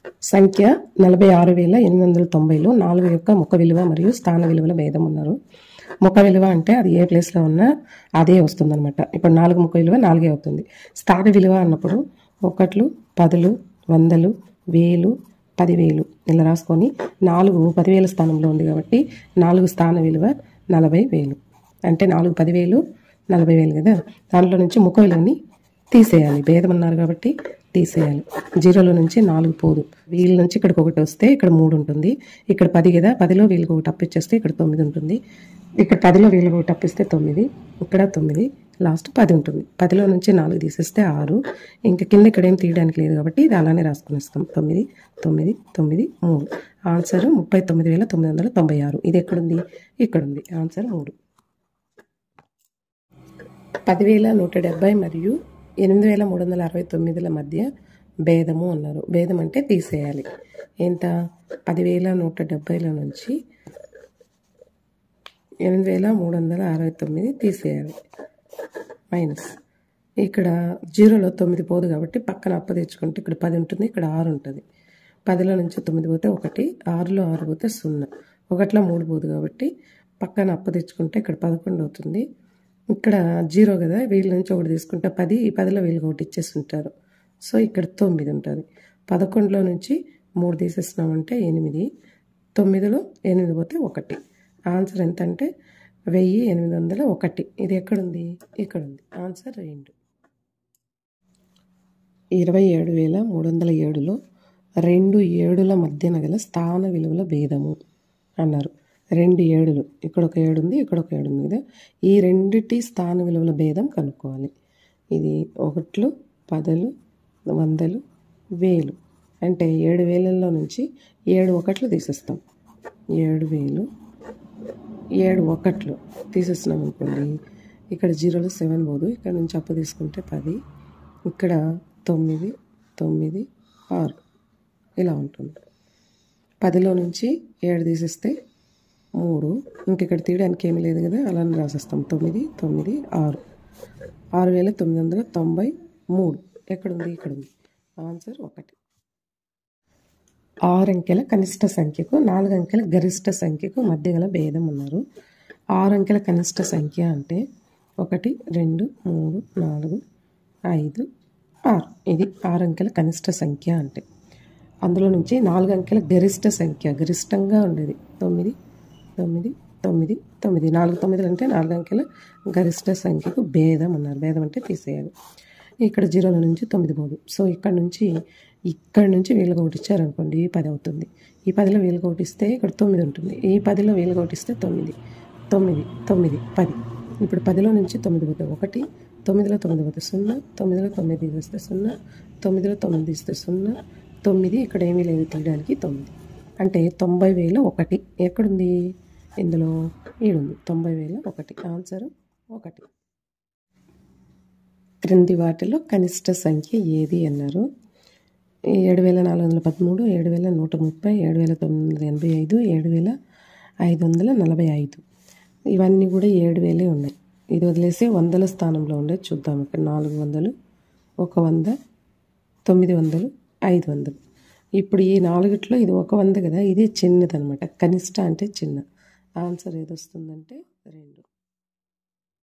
సంఖ్య నలభై ఆరు వేల ఎనిమిది వందల తొంభైలో నాలుగు యొక్క ముఖ విలువ మరియు స్థాన విలువల భేదం ఉన్నారు ముఖ విలువ అంటే అది ఏ ప్లేస్లో ఉన్నా అదే వస్తుందన్నమాట ఇప్పుడు నాలుగు ముఖ విలువ నాలుగే అవుతుంది స్థాన విలువ అన్నప్పుడు ఒకట్లు పదులు వందలు వేలు పదివేలు ఇలా రాసుకొని నాలుగు పదివేల స్థానంలో ఉంది కాబట్టి నాలుగు స్థాన విలువ నలభై వేలు అంటే నాలుగు పదివేలు నలభై వేలు కదా దాంట్లో నుంచి ముఖ విలువని తీసేయాలి భేదం అన్నారు కాబట్టి తీసేయాలి జీరోలో నుంచి నాలుగు పోదు వీళ్ళ నుంచి ఇక్కడికి ఒకటి వస్తే ఇక్కడ మూడు ఉంటుంది ఇక్కడ పది కదా పదిలో వీళ్ళకి ఒకటి అప్పిచ్చేస్తే ఇక్కడ తొమ్మిది ఉంటుంది ఇక్కడ పదిలో వీళ్ళకి ఒకటి అప్పిస్తే తొమ్మిది ఇక్కడ తొమ్మిది లాస్ట్ పది ఉంటుంది పదిలో నుంచి నాలుగు తీసేస్తే ఆరు ఇంకా కింద ఇక్కడ ఏం తీయడానికి లేదు కాబట్టి ఇది అలానే రాసుకునేస్తాం తొమ్మిది తొమ్మిది తొమ్మిది మూడు ఆన్సర్ ముప్పై తొమ్మిది వేల తొమ్మిది వందల తొంభై ఆరు ఇది ఎక్కడుంది ఇక్కడ ఉంది ఆన్సర్ మూడు పదివేల నూట డెబ్బై మరియు ఎనిమిది వేల మూడు వందల అరవై తొమ్మిదిల మధ్య భేదము అన్నారు భేదం అంటే తీసేయాలి ఎంత పదివేల నూట డెబ్బైల నుంచి ఎనిమిది వేల మూడు వందల అరవై తొమ్మిది తీసేయాలి మైనస్ ఇక్కడ జీరోలో తొమ్మిది పోదు కాబట్టి పక్కన అప్ప తెచ్చుకుంటే ఇక్కడ పది ఉంటుంది ఇక్కడ ఆరు ఉంటుంది పదిలో నుంచి తొమ్మిది పోతే ఒకటి ఆరులో ఆరు పోతే సున్నా ఒకటిలో మూడు పోదు కాబట్టి పక్కన అప్ప తెచ్చుకుంటే ఇక్కడ పదకొండు అవుతుంది ఇక్కడ జీరో కదా వీళ్ళ నుంచి ఒకటి తీసుకుంటే పది ఈ పదిలో వీళ్ళకి ఒకటి ఇచ్చేసి ఉంటారు సో ఇక్కడ తొమ్మిది ఉంటుంది పదకొండులో నుంచి మూడు తీసేసినామంటే ఎనిమిది తొమ్మిదిలో ఎనిమిది పోతే ఒకటి ఆన్సర్ ఎంత అంటే వెయ్యి ఎనిమిది వందల ఒకటి ఇది ఎక్కడుంది ఇక్కడ ఉంది ఆన్సర్ రెండు ఇరవై ఏడు వేల మూడు వందల ఏడులో రెండు ఏడుల మధ్యన గల స్థాన విలువల భేదము అన్నారు రెండు ఏడులు ఇక్కడ ఒక ఏడు ఉంది ఇక్కడ ఒక ఏడు ఉంది కదా ఈ రెండిటి స్థాన విలువల భేదం కనుక్కోవాలి ఇది ఒకట్లు పదలు వందలు వేలు అంటే ఏడు వేలల్లో నుంచి ఏడు ఒకట్లు తీసేస్తాం ఏడు వేలు ఏడు ఒకట్లు తీసేస్తున్నాం అనుకోండి ఇక్కడ జీరోలో సెవెన్ పోదు ఇక్కడ నుంచి అప్పు తీసుకుంటే పది ఇక్కడ తొమ్మిది తొమ్మిది ఆరు ఇలా ఉంటుంది పదిలో నుంచి ఏడు తీసేస్తే మూడు ఇంక ఇక్కడ తీయడానికి ఏమీ లేదు కదా అలానే రాసేస్తాం తొమ్మిది తొమ్మిది ఆరు ఆరు వేల తొమ్మిది వందల తొంభై మూడు ఎక్కడుంది ఇక్కడ ఉంది ఆన్సర్ ఒకటి ఆరు అంకెల కనిష్ట సంఖ్యకు నాలుగు అంకెల గరిష్ట సంఖ్యకు మధ్య గల భేదం ఉన్నారు ఆరు అంకెల కనిష్ట సంఖ్య అంటే ఒకటి రెండు మూడు నాలుగు ఐదు ఆరు ఇది ఆరు అంకెల కనిష్ట సంఖ్య అంటే అందులో నుంచి నాలుగు అంకెల గరిష్ట సంఖ్య గరిష్టంగా ఉండేది తొమ్మిది తొమ్మిది తొమ్మిది తొమ్మిది నాలుగు తొమ్మిది అంటే నాలుగు అంకెల గరిష్ట సంఖ్యకు భేదం అన్నారు భేదం అంటే తీసేయాలి ఇక్కడ జీరోల నుంచి తొమ్మిది పోదు సో ఇక్కడ నుంచి ఇక్కడ నుంచి వీళ్ళకి ఒకటి ఇచ్చారనుకోండి ఈ పది అవుతుంది ఈ పదిలో వీళ్ళకి ఒకటి ఇస్తే ఇక్కడ తొమ్మిది ఉంటుంది ఈ పదిలో వీళ్ళకి ఒకటి ఇస్తే తొమ్మిది తొమ్మిది తొమ్మిది పది ఇప్పుడు పదిలో నుంచి తొమ్మిది పోతే ఒకటి తొమ్మిదిలో తొమ్మిది పోతే సున్నా తొమ్మిదిలో తొమ్మిది తీసేస్తే సున్నా తొమ్మిదిలో తొమ్మిది తీస్తే సున్నా తొమ్మిది ఇక్కడ ఏమీ లేదు తీయడానికి తొమ్మిది అంటే తొంభై వేల ఒకటి ఎక్కడుంది ఇందులో ఈడుంది తొంభై వేల ఒకటి ఆన్సర్ ఒకటి క్రింది వాటిలో కనిష్ట సంఖ్య ఏది అన్నారు ఏడు వేల నాలుగు వందల పదమూడు ఏడు వేల నూట ముప్పై ఏడు వేల తొమ్మిది వందల ఎనభై ఐదు ఏడు వేల ఐదు వందల నలభై ఐదు ఇవన్నీ కూడా ఏడు వేలే ఉన్నాయి ఇది వదిలేసి వందల స్థానంలో ఉండే చూద్దాం ఇక్కడ నాలుగు వందలు ఒక వంద తొమ్మిది వందలు ఐదు వందలు ఇప్పుడు ఈ నాలుగిట్లో ఇది ఒక వంద కదా ఇది చిన్నదనమాట కనిష్ట అంటే చిన్న ఆన్సర్ ఏది వస్తుందంటే రెండు